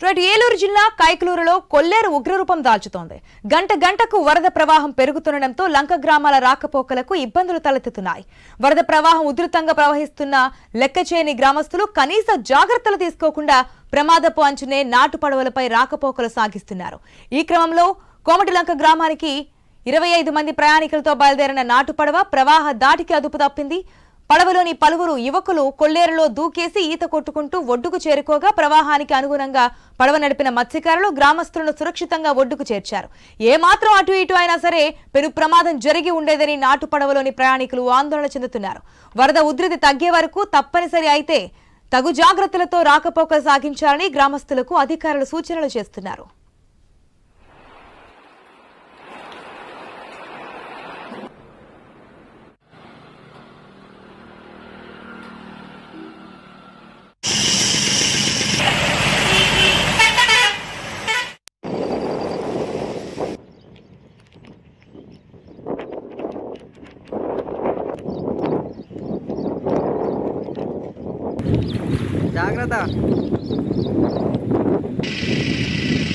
right Eluru జిల్లా కైకలూరులో కొల్లేరు ఉగ్రరూపం దాల్చుతోంది గంట గంటకు వరద ప్రవాహం పెరుగుతుండటంతో లంక గ్రామాల రాకపోకలకు ఇబ్బందులు తలెత్తుతున్నాయి వరద ప్రవాహం ఉధృతంగా ప్రవహిస్తున్న లెక్కచేయని గ్రామస్తులు కనీస జాగ్రత్తలు తీసుకోకుండా ప్రమాదపు అంచునే నాటు పడవలపై రాకపోకలు సాగిస్తున్నారు ఈ క్రమంలో కోమటిలంక గ్రామానికి ఇరవై ఐదు మంది ప్రయాణికులతో బయలుదేరిన నాటు పడవ ప్రవాహ దాటికి అదుపు తప్పింది పడవలోని పలువురు యువకులు కొల్లేరులో దూకేసి ఈత కొట్టుకుంటూ ఒడ్డుకు చేరుకోగా ప్రవాహానికి అనుగుణంగా పడవ నడిపిన మత్స్యకారులు గ్రామస్తులను సురక్షితంగా ఒడ్డుకు చేర్చారు ఏమాత్రం అటు ఇటు అయినా సరే పెను ప్రమాదం జరిగి ఉండేదని నాటు పడవలోని ప్రయాణికులు ఆందోళన చెందుతున్నారు వరద ఉధృతి తగ్గే వరకు తప్పనిసరి అయితే తగు జాగ్రత్తలతో రాకపోకలు సాగించాలని గ్రామస్తులకు అధికారులు సూచనలు చేస్తున్నారు జాగ్రత్త